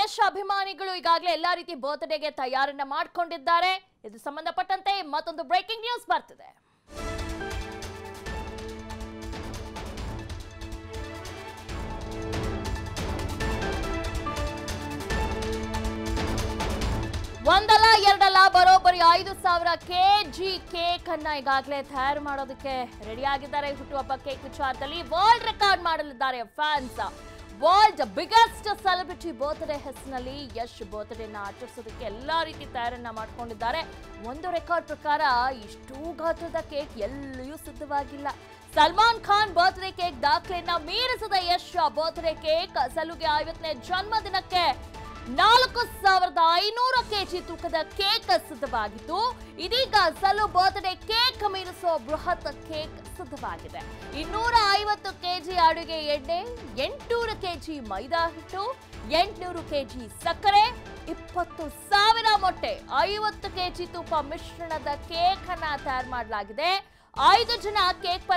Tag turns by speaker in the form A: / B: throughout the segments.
A: ಯಶ್ ಅಭಿಮಾನಿಗಳು ಈಗಾಗಲೇ ಎಲ್ಲಾ ರೀತಿ ಬರ್ತ್ಡೇಗೆ ತಯಾರನ್ನ ಮಾಡ್ಕೊಂಡಿದ್ದಾರೆ ಇದು ಸಂಬಂಧಪಟ್ಟಂತೆ ಮತ್ತೊಂದು ಬ್ರೇಕಿಂಗ್ ನ್ಯೂಸ್ ಬರ್ತಿದೆ ಒಂದಲ್ಲ ಎರಡಲ್ಲ ಬರೋಬ್ಬರಿ ಐದು ಸಾವಿರ ಕೆಜಿ ಕೇಕ್ ಅನ್ನ ಈಗಾಗಲೇ ತಯಾರು ಮಾಡೋದಕ್ಕೆ ರೆಡಿ ಆಗಿದ್ದಾರೆ ಹುಟ್ಟುಹಬ್ಬ ಕೇಕ್ ವಿಚಾರದಲ್ಲಿ ವರ್ಲ್ಡ್ ರೆಕಾರ್ಡ್ ಮಾಡಲಿದ್ದಾರೆ fans world biggest celebrity birthday ಹೆಸರಿನಲ್ಲಿ ಯಶ್ ಬರ್ತ್ಡೇನ ಆಚರಿಸೋದಕ್ಕೆ ಎಲ್ಲಾ ರೀತಿ ತಯಾರನ್ನ ಮಾಡ್ಕೊಂಡಿದ್ದಾರೆ ಒಂದು ರೆಕಾರ್ಡ್ ಪ್ರಕಾರ ಇಷ್ಟೂ ಗಾತ್ರದ ಕೇಕ್ ಎಲ್ಲಿಯೂ ಸಿದ್ಧವಾಗಿಲ್ಲ ಸಲ್ಮಾನ್ ಖಾನ್ ಬರ್ತ್ಡೇ ಕೇಕ್ ದಾಖಲೆಯನ್ನ ಮೀರಿಸಿದ ಯಶ್ ಬರ್ತ್ಡೇ ಕೇಕ್ ಸಲುಗೆ ಐವತ್ತನೇ ಜನ್ಮದಿನಕ್ಕೆ ನಾಲ್ಕು ಸಾವಿರದ ಐನೂರು ಕೆಜಿ ತೂಕದ ಕೇಕ್ ಸಿದ್ಧವಾಗಿದ್ದು ಇದೀಗ ಸಲು ಬರ್ತ್ಡೇ ಕೇಕ್ ಮೀರಿಸುವ ಬೃಹತ್ ಕೇಕ್ ಸಿದ್ಧವಾಗಿದೆ ಇನ್ನೂರ ಐವತ್ತು ಕೆಜಿ ಅಡುಗೆ ಎಣ್ಣೆ ಎಂಟುನೂರು ಕೆಜಿ ಮೈದಾ ಹಿಟ್ಟು ಎಂಟುನೂರು ಕೆಜಿ ಸಕ್ಕರೆ ಇಪ್ಪತ್ತು ಸಾವಿರ ಮೊಟ್ಟೆ ಐವತ್ತು ಕೆಜಿ ತುಪ್ಪ ಮಿಶ್ರಣದ ಕೇಕ್ ಅನ್ನ ತಯಾರು ಮಾಡಲಾಗಿದೆ ಐದು ಜನ ಕೇಕ್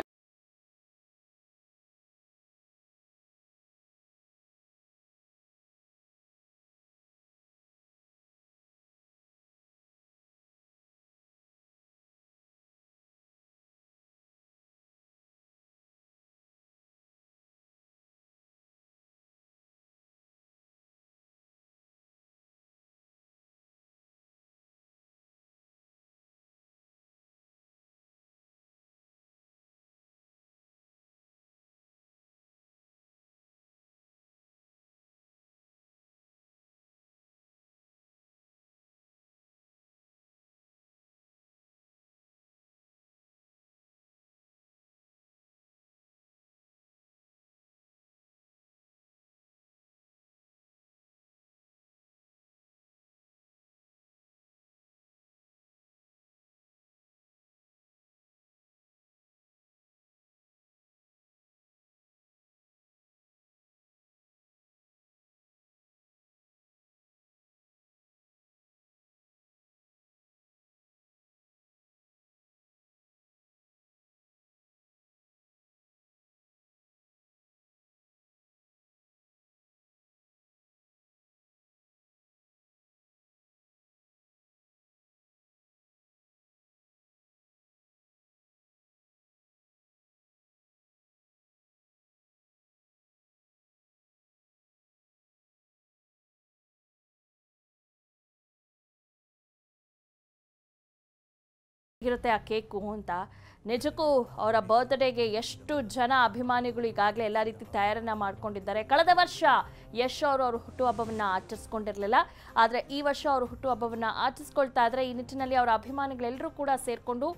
A: ಇರುತ್ತೆ ಆ ಕೇಕು ಅಂತ ನಿಜಕ್ಕೂ ಅವರ ಬರ್ತ್ಡೇಗೆ ಎಷ್ಟು ಜನ ಅಭಿಮಾನಿಗಳು ಈಗಾಗಲೇ ಎಲ್ಲ ರೀತಿ ತಯಾರನ್ನ ಮಾಡ್ಕೊಂಡಿದ್ದಾರೆ ಕಳೆದ ವರ್ಷ ಯಶ್ ಅವರು ಅವ್ರ ಹುಟ್ಟುಹಬ್ಬವನ್ನ ಆಚರಿಸ್ಕೊಂಡಿರಲಿಲ್ಲ ಆದರೆ ಈ ವರ್ಷ ಅವರು ಹುಟ್ಟುಹಬ್ಬವನ್ನ ಆಚರಿಸ್ಕೊಳ್ತಾ ಇದ್ದಾರೆ ಈ ನಿಟ್ಟಿನಲ್ಲಿ ಅವರ ಅಭಿಮಾನಿಗಳೆಲ್ಲರೂ ಕೂಡ ಸೇರಿಕೊಂಡು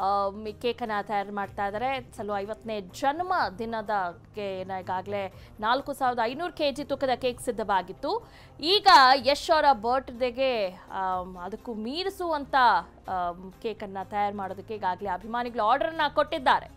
A: ಕೇಕನ್ನು ತಯಾರು ಮಾಡ್ತಾ ಇದ್ದಾರೆ ಸಲು ಐವತ್ತನೇ ಜನ್ಮ ದಿನದ ಈಗಾಗಲೇ ನಾಲ್ಕು ಸಾವಿರದ ಐನೂರು ಕೆ ಜಿ ತೂಕದ ಕೇಕ್ ಸಿದ್ಧವಾಗಿತ್ತು ಈಗ ಯಶ್ ಅವರ ಬರ್ತ್ಡೇಗೆ ಅದಕ್ಕೂ ಮೀರಿಸುವಂಥ ಕೇಕನ್ನು ತಯಾರು ಮಾಡೋದಕ್ಕೆ ಈಗಾಗಲೇ ಅಭಿಮಾನಿಗಳು ಆರ್ಡರನ್ನು ಕೊಟ್ಟಿದ್ದಾರೆ